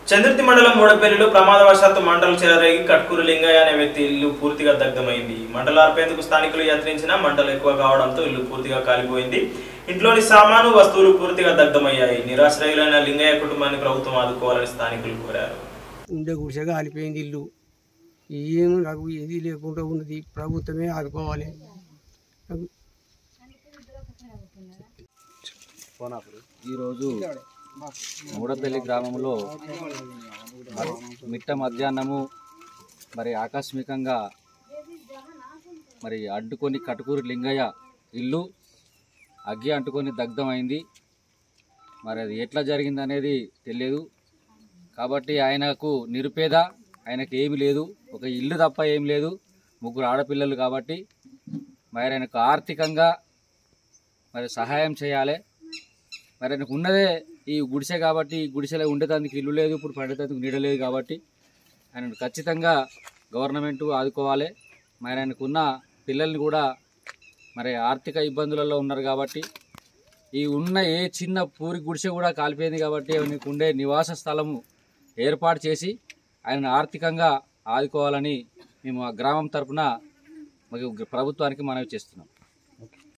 చంద్రుతి మండలం మూడపల్లిలో ప్రమాదవశాత్తు మంటలు చెలరేగి కట్కూరు లింగయ్య అనే వ్యక్తి ఇల్లు పూర్తిగా దగ్ధమైంది మంటలు ఆర్పేందుకు స్థానికులు యత్నించినా మంటలు ఎక్కువ కావడంతో ఇల్లు పూర్తిగా కాలిపోయింది ఇంట్లోని సామాను వస్తువులు పూర్తిగా దగ్ధమయ్యాయి నిరాశ్రయులైన లింగయ్య కుటుంబాన్ని ప్రభుత్వం ఆదుకోవాలని స్థానికులు కోరారు ఉండే గుడిసెగా ఆలిపోయింది ఇల్లు ఏం నాకు ఏది లేకుండా ఉన్నది ప్రభుత్వమే ఆదుకోవాలి నాకు ఈరోజు మూడపల్లి గ్రామంలో మరి మిట్ట మధ్యాహ్నము మరి ఆకస్మికంగా మరి అడ్డుకొని కటుకూరు లింగయ్య ఇల్లు అగ్గి అంటుకొని దగ్ధమైంది మరి అది ఎట్లా జరిగింది అనేది తెలియదు కాబట్టి ఆయనకు నిరుపేద ఆయనకు ఏమి లేదు ఒక ఇల్లు తప్ప ఏం లేదు ముగ్గురు ఆడపిల్లలు కాబట్టి మరి ఆయనకు ఆర్థికంగా మరి సహాయం చేయాలి మరి ఆయనకు ఉన్నదే ఈ గుడిసె కాబట్టి ఈ గుడిసెలో ఉండేందుకు ఇల్లు లేదు ఇప్పుడు పండేందుకు నీడ లేదు కాబట్టి ఆయన ఖచ్చితంగా గవర్నమెంట్ ఆదుకోవాలి మరి ఆయనకు ఉన్న పిల్లల్ని కూడా మరి ఆర్థిక ఇబ్బందులలో ఉన్నారు కాబట్టి ఈ ఉన్న ఏ చిన్న పూరి గుడిసె కూడా కాలిపోయింది కాబట్టి ఆయనకు ఉండే నివాస స్థలము ఏర్పాటు చేసి ఆయన ఆర్థికంగా ఆదుకోవాలని మేము ఆ గ్రామం తరపున మరి ప్రభుత్వానికి మనవి చేస్తున్నాం